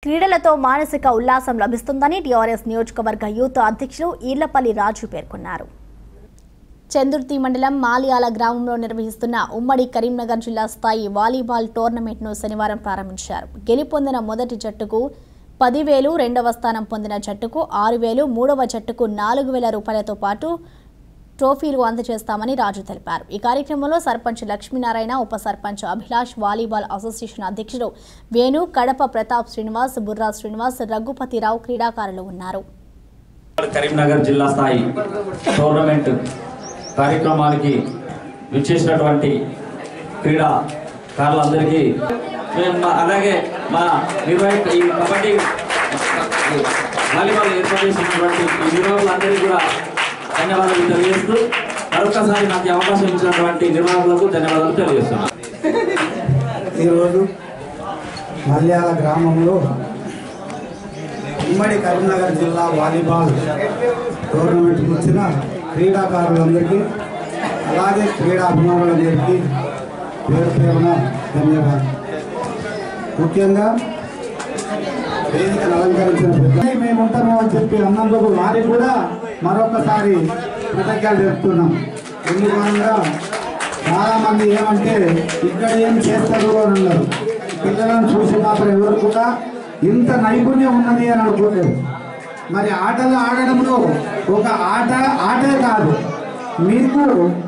క్రీడలతో మానసిక ఉల్లాసం లభిస్తుందని టీఆర్ఎస్ నియోజకవర్గ యూత్ అధ్యక్షులు ఈర్లపల్లి రాజు పేర్కొన్నారు చందుర్తి మండలం మాలియాల గ్రామంలో నిర్వహిస్తున్న ఉమ్మడి కరీంనగర్ జిల్లా స్థాయి వాలీబాల్ టోర్నమెంట్ను శనివారం ప్రారంభించారు గెలుపొందిన మొదటి జట్టుకు పదివేలు రెండవ స్థానం పొందిన జట్టుకు ఆరు వేలు మూడవ జట్టుకు నాలుగు వేల రూపాయలతో పాటు ట్రోఫీలు అందజేస్తామని రాజు తెలిపారు ఈ కార్యక్రమంలో సర్పంచ్ లక్ష్మీనారాయణ ఉప సర్పంచ్ అభిలాష్ వాలీబాల్ అసోసియేషన్ అధ్యక్షుడు వేణు కడప ప్రతాప్ శ్రీనివాస్ బుర్రా శ్రీనివాస్ రఘుపతిరావు క్రీడాకారులు ఉన్నారు కరీంనగర్ జిల్లా స్థాయి టోర్నమెంట్ కార్యక్రమానికి విచ్చేసినటువంటి క్రీడాకారులందరికీ మేము మా- అలాగే మా నిర్వాహక ఈ కబడ్డీ ఈ వాలీబాల్ ఏర్పాటు చేసినటువంటి ఈ నిర్వాహకులందరికీ కూడా ధన్యవాదాలు తెలియజేస్తూ మరొకసారి నాకు ఈ అవకాశం ఇచ్చినటువంటి నిర్వాహకులకు ధన్యవాదాలు తెలియజేస్తున్నాను ఈరోజు మల్యాల గ్రామంలో ఉమ్మడి కరీంనగర్ జిల్లా వాలీబాల్ టోర్నమెంట్కి వచ్చిన క్రీడాకారులందరికీ అలాగే క్రీడా అభిమానులందరికీ పేరు పేరున ధన్యవాదాలు ముఖ్యంగా వేదికను అలంకరించిన పెద్దలు మేము ఉంటాము అని చెప్పి అన్నందుకు వారికి కూడా మరొకసారి కృతజ్ఞతలు చెప్తున్నాం ఎందుకనగా చాలా మంది ఏమంటే ఇక్కడ ఏం చేస్తారు అని ఉన్నారు పిల్లలను చూసి మాత్రం ఎవరు కూడా ఇంత నైపుణ్యం ఉన్నది అని అనుకోలేదు మరి ఆటలు ఆడడంలో ఒక ఆట ఆటే కాదు మీకు